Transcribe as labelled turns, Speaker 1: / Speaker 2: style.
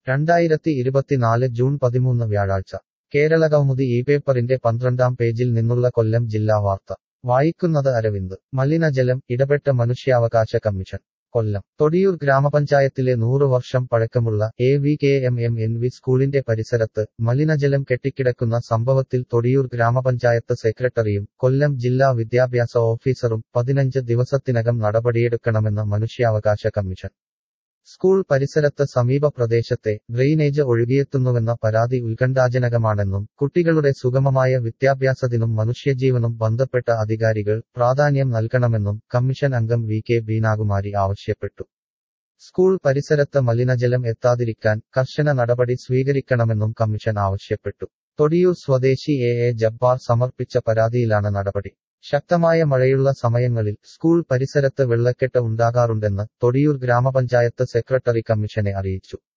Speaker 1: രണ്ടായിരത്തി ഇരുപത്തിനാല് ജൂൺ പതിമൂന്ന് വ്യാഴാഴ്ച കേരള കൗമുദി ഈ പേപ്പറിന്റെ പന്ത്രണ്ടാം പേജിൽ നിന്നുള്ള കൊല്ലം ജില്ലാ വാർത്ത വായിക്കുന്നത് അരവിന്ദ് മലിനജലം ഇടപെട്ട മനുഷ്യാവകാശ കമ്മീഷൻ കൊല്ലം തൊടിയൂർ ഗ്രാമപഞ്ചായത്തിലെ നൂറ് വർഷം പഴക്കമുള്ള A V K M M N V സ്കൂളിന്റെ പരിസരത്ത് മലിനജലം കെട്ടിക്കിടക്കുന്ന സംഭവത്തിൽ തൊടിയൂർ ഗ്രാമപഞ്ചായത്ത് സെക്രട്ടറിയും കൊല്ലം ജില്ലാ വിദ്യാഭ്യാസ ഓഫീസറും പതിനഞ്ച് ദിവസത്തിനകം നടപടിയെടുക്കണമെന്ന് മനുഷ്യാവകാശ കമ്മീഷൻ സ്കൂൾ പരിസരത്ത് സമീപ പ്രദേശത്തെ ഡ്രെയിനേജ് ഒഴുകിയെത്തുന്നുവെന്ന പരാതി ഉത്കണ്ഠാജനകമാണെന്നും കുട്ടികളുടെ സുഗമമായ വിദ്യാഭ്യാസത്തിനും മനുഷ്യജീവനും ബന്ധപ്പെട്ട അധികാരികൾ പ്രാധാന്യം നൽകണമെന്നും കമ്മീഷൻ അംഗം വി കെ ബീനാകുമാരി ആവശ്യപ്പെട്ടു സ്കൂൾ പരിസരത്ത് മലിനജലം എത്താതിരിക്കാൻ കർശന നടപടി സ്വീകരിക്കണമെന്നും കമ്മീഷൻ ആവശ്യപ്പെട്ടു തൊടിയൂർ സ്വദേശി എ എ ജബ്ബാർ സമർപ്പിച്ച പരാതിയിലാണ് നടപടി ശക്തമായ മഴയുള്ള സമയങ്ങളിൽ സ്കൂൾ പരിസരത്ത് വെള്ളക്കെട്ട് ഉണ്ടാകാറുണ്ടെന്ന് തൊടിയൂർ ഗ്രാമപഞ്ചായത്ത് സെക്രട്ടറി കമ്മീഷനെ അറിയിച്ചു